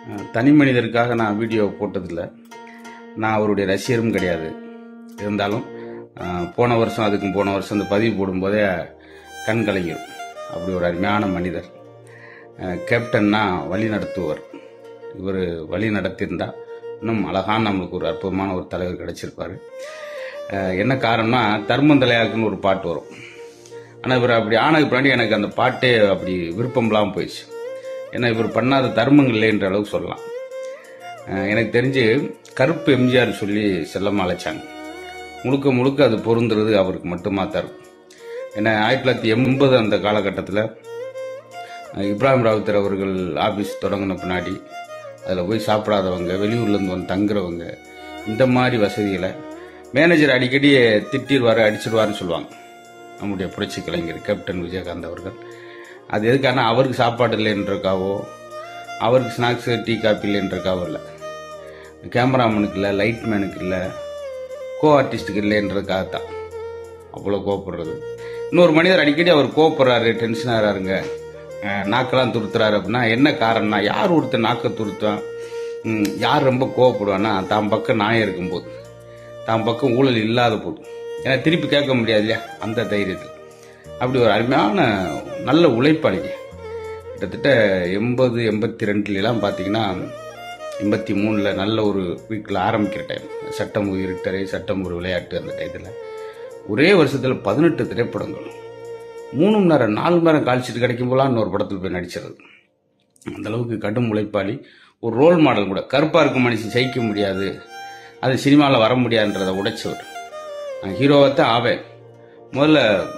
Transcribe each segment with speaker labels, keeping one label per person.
Speaker 1: அஹ், தனி மனிதருக்காக நான் வீடியோ போட்டதில்லை நான் அவருடைய ரசிகரும் கிடையாது இருந்தாலும் அஹ், போன வருஷம் அதுக்கும் போன வருஷம் அந்த பதிவு போடும்போதே கண் கலங்கிடும் அப்படி ஒரு அருமையான மனிதர் அஹ், கேப்டன்னா வழி நடத்துவர் இவர் வழி நடத்தியிருந்தா இன்னும் அழகான நம்மளுக்கு ஒரு அற்புதமான ஒரு தலைவர் கிடைச்சிருப்பாரு அஹ், என்ன காரணம்னா தர்மந்தலையாக்குன்னு ஒரு பாட்டு வரும் ஆனால் இவர் அப்படி ஆனதுக்கு பின்னாடி எனக்கு அந்த பாட்டே அப்படி விருப்பம் இல்லாமல் போயிடுச்சு ஏன்னா இவர் பண்ணாத தர்மங்கள் இல்லைன்ற அளவுக்கு சொல்லலாம் அஹ் எனக்கு தெரிஞ்சு கருப்பு எம்ஜிஆர் சொல்லி செல்லமா அழைச்சாங்க முழுக்க முழுக்க அது பொருந்துறது அவருக்கு மட்டுமா தரும் ஏன்னா ஆயிரத்தி தொள்ளாயிரத்தி எண்பது அந்த காலகட்டத்தில் இப்ராஹிம் ராவுத்தர் அவர்கள் ஆபீஸ் தொடங்கின பின்னாடி அதில் போய் சாப்பிடாதவங்க வெளியூர்லேருந்து வந்து தங்குறவங்க இந்த மாதிரி வசதிகளை மேனேஜர் அடிக்கடி திட்டிடுவார் அடிச்சிடுவாருன்னு சொல்லுவாங்க நம்முடைய புரட்சி கலைஞர் கேப்டன் விஜயகாந்த் அவர்கள் அது எதுக்கான அவருக்கு சாப்பாடு இல்லைன்றக்காவோ அவருக்கு ஸ்நாக்ஸ் டீ காப்பி இல்லைன்றக்காவோ இல்லை கேமராமேனுக்கு இல்லை லைட்மேனுக்கு இல்லை கோ ஆர்டிஸ்ட்டுக்கு இல்லைன்றதுக்காகத்தான் அவ்வளோ கோவப்படுறது இன்னொரு மனிதர் அடிக்கடி அவர் கோவப்படுறாரு டென்ஷன் ஆகிறாருங்க நாக்கெல்லாம் துருத்துறாரு அப்படின்னா என்ன காரணம்னா யார் ஒருத்தர் நாக்கை துருத்துவான் ம், யார் ரொம்ப கோவப்படுவான்னா தான் பக்கம் நாயம் இருக்கும்போது தான் பக்கம் ஊழல் இல்லாத போது ஏன்னா திருப்பி கேட்க முடியாது இல்லையா அந்த தைரியத்தில் அப்படி ஒரு அருமையான நல்ல உழைப்பாளிங்க கிட்டத்தட்ட எண்பது எண்பத்தி ரெண்டுலாம் பார்த்தீங்கன்னா எண்பத்தி மூணில் நல்ல ஒரு வீட்டில் ஆரம்பிக்கிற டைம் சட்டம் ஒரு இருட்டரை சட்டம் ஒரு விளையாட்டு அந்த டயத்தில் ஒரே வருஷத்தில் பதினெட்டு திரைப்படங்கள் மூணு மணி நேரம் நாலு மணி நேரம் கால்ஷீட் கிடைக்கும் போலாம் இன்னொரு படத்தில் போய் நடிச்சிருது அந்த அளவுக்கு கடும் உழைப்பாளி ஒரு ரோல் மாடல் கூட கருப்பாக இருக்கும் மனுஷன் ஜெயிக்க முடியாது அது சினிமாவில் வர முடியாதுன்றதை உடைச்சவர் நான் ஹீரோவைத்தான் ஆவேன் முதல்ல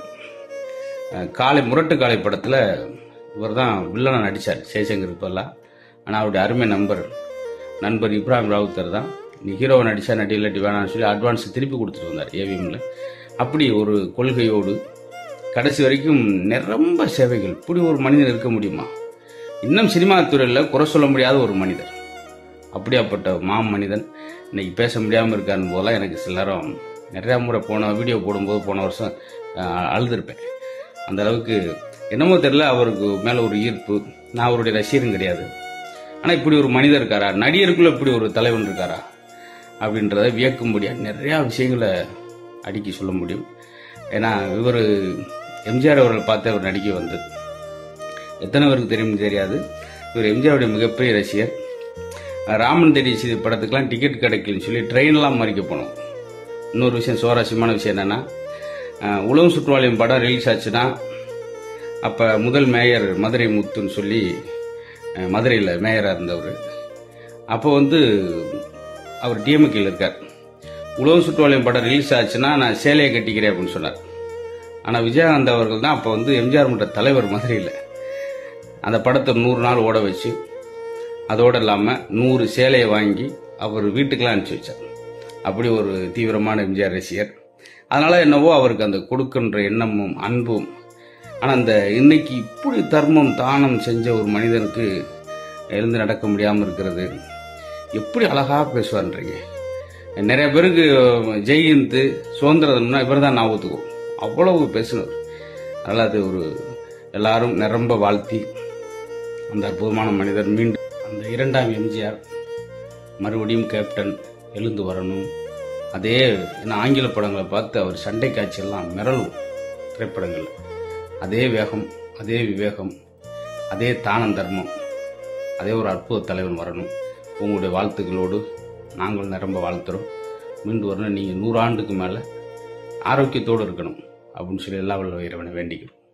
Speaker 1: அஹ், காலை முரட்டு காலை படத்தில் இவர் தான் வில்லனை நடித்தார் சேஷங்கர் இப்பெல்லாம் ஆனால் அவருடைய அருமை நண்பர் நண்பர் இப்ராஹிம் ராவுத்தர் தான் நீ ஹீரோவை நடிச்சா நடி இல்லாட்டி வேணாம்னு சொல்லி அட்வான்ஸ் திருப்பி கொடுத்துட்டு வந்தார் ஏவிஎம்ல அப்படி ஒரு கொள்கையோடு கடைசி வரைக்கும் நிரம்ப சேவைகள் இப்படி ஒரு மனிதன் இருக்க முடியுமா இன்னும் சினிமா துறையில் குறை சொல்ல முடியாத ஒரு மனிதர் அப்படியாப்பட்ட மா மனிதன் இன்னைக்கு பேச முடியாமல் இருக்கான்னு போல எனக்கு சில நேரம் நிறையா முறை போன வீடியோ போடும்போது போன வருஷம் அஹ், அழுதுருப்பேன் அந்த அளவுக்கு என்னமோ தெரியல அவருக்கு மேலே ஒரு ஈர்ப்பு நான் அவருடைய ரசிகரும் கிடையாது ஆனால் இப்படி ஒரு மனிதர் இருக்காரா நடிகருக்குள்ள இப்படி ஒரு தலைவன் இருக்காரா அப்படின்றத வியக்கும்படியா நிறையா விஷயங்களை அடுக்கி சொல்ல முடியும் ஏன்னா இவர் எம்ஜிஆர் அவர்களை பார்த்து அவர் நடிக்க வந்தது எத்தனை பேருக்கு தெரியும்னு தெரியாது இவர் எம்ஜிஆருடைய மிகப்பெரிய ரசிகர் ராமன் தேடி செய்தி படத்துக்கெல்லாம் டிக்கெட் கிடைக்கலன்னு சொல்லி ட்ரெயின்லாம் மறிக்க போனோம் இன்னொரு விஷயம் சுவாரஸ்யமான விஷயம் என்னன்னா அஹ், உலகம் சுற்றுவாளியம் படம் ரிலீஸ் ஆச்சுன்னா அப்போ முதல் மேயர் மதுரை முத்துன்னு சொல்லி அஹ், மதுரையில் மேயராக இருந்தவர் அப்போ வந்து அவர் டிஎம்கேல இருக்கார் உலகம் சுற்றுவாளியம் படம் ரிலீஸ் ஆச்சுன்னா நான் சேலையை கட்டிக்கிறேன் அப்படின்னு சொன்னார் ஆனால் விஜயகாந்த் அவர்கள் தான் அப்போ வந்து எம்ஜிஆர் மன்ற தலைவர் மதுரையில் அந்த படத்தை நூறு நாள் ஓட வச்சு அதோடு இல்லாமல் நூறு சேலையை வாங்கி அவர் வீட்டுக்கெல்லாம் அனுப்பிச்சி வச்சார் அப்படி ஒரு தீவிரமான எம்ஜிஆர் ரசிகர் அதனால என்னவோ அவருக்கு அந்த கொடுக்கின்ற எண்ணமும் அன்பும் ஆனால் அந்த இன்னைக்கு இப்படி தர்மம் தானம் செஞ்ச ஒரு மனிதனுக்கு எழுந்து நடக்க முடியாமல் இருக்கிறது எப்படி அழகா பேசுவார்ன்றீங்க நிறைய பேருக்கு ஜெயந்த் சுதந்திரம்னா இவர் தான் ஞாபகத்துக்கும் அவ்வளவு பேசினவர் அதனால் அது ஒரு எல்லாரும் நிரம்ப வாழ்த்தி அந்த அற்புதமான மனிதர் மீண்டும் அந்த இரண்டாம் எம்ஜிஆர் மறுபடியும் கேப்டன் எழுந்து வரணும் அதே ஏன்னா ஆங்கில படங்களை பார்த்து அவர் சண்டை காட்சியெல்லாம் மிரளும் திரைப்படங்கள் அதே வேகம் அதே விவேகம் அதே தானம் தர்மம் அதே ஒரு அற்புத தலைவன் வரணும் உங்களுடைய வாழ்த்துக்களோடு நாங்கள் நிரம்ப வாழ்த்துறோம் மீண்டு வரணும் நீங்கள் நூறாண்டுக்கு மேலே ஆரோக்கியத்தோடு இருக்கணும் அப்படின்னு சொல்லி எல்லா வல்ல இறைவனை வேண்டிக்கிறோம்